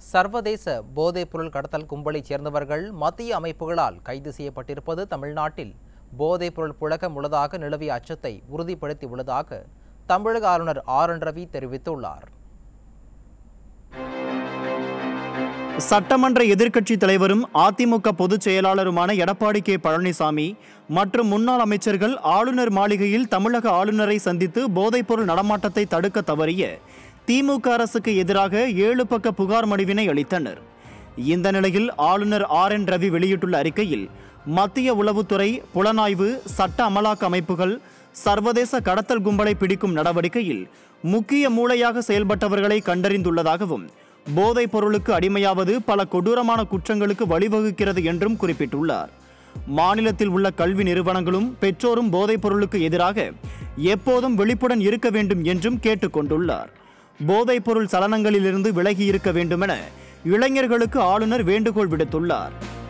சர்வதேச போதைப்பொருள் கடத்தல் கும்பலைச் சேர்ந்தவர்கள் மத்திய அமைப்புகளால் கைது செய்யப்பட்டிருப்பது தமிழ்நாட்டில் போதைப்பொருள் புழக்கம் உள்ளதாக நிலவிய அச்சத்தை உறுதிப்படுத்தி உள்ளதாக தமிழக ஆளுநர் ஆர் என் ரவி தெரிவித்துள்ளார் சட்டமன்ற எதிர்க்கட்சி தலைவரும் அதிமுக பொதுச் செயலாளருமான எடப்பாடி கே பழனிசாமி மற்றும் முன்னாள் அமைச்சர்கள் ஆளுநர் மாளிகையில் தமிழக ஆளுநரை சந்தித்து போதைப்பொருள் நடமாட்டத்தை தடுக்க தவறிய திமுக அரசுக்கு எதிராக ஏழு பக்க புகார் மனுவினை அளித்தனர் இந்த நிலையில் ஆளுநர் ஆர் என் ரவி வெளியிட்டுள்ள அறிக்கையில் மத்திய உளவுத்துறை புலனாய்வு சட்ட அமலாக்க அமைப்புகள் சர்வதேச கடத்தல் கும்பலை பிடிக்கும் நடவடிக்கையில் முக்கிய மூளையாக செயல்பட்டவர்களை கண்டறிந்துள்ளதாகவும் போதைப் பொருளுக்கு அடிமையாவது பல கொடூரமான குற்றங்களுக்கு வழிவகுக்கிறது என்றும் குறிப்பிட்டுள்ளார் மாநிலத்தில் உள்ள கல்வி நிறுவனங்களும் பெற்றோரும் போதைப் பொருளுக்கு எதிராக எப்போதும் விழிப்புடன் இருக்க வேண்டும் என்றும் கேட்டுக்கொண்டுள்ளார் போதைப் பொருள் சலனங்களிலிருந்து விலகி இருக்க வேண்டுமென இளைஞர்களுக்கு ஆளுநர் வேண்டுகோள் விடுத்துள்ளார்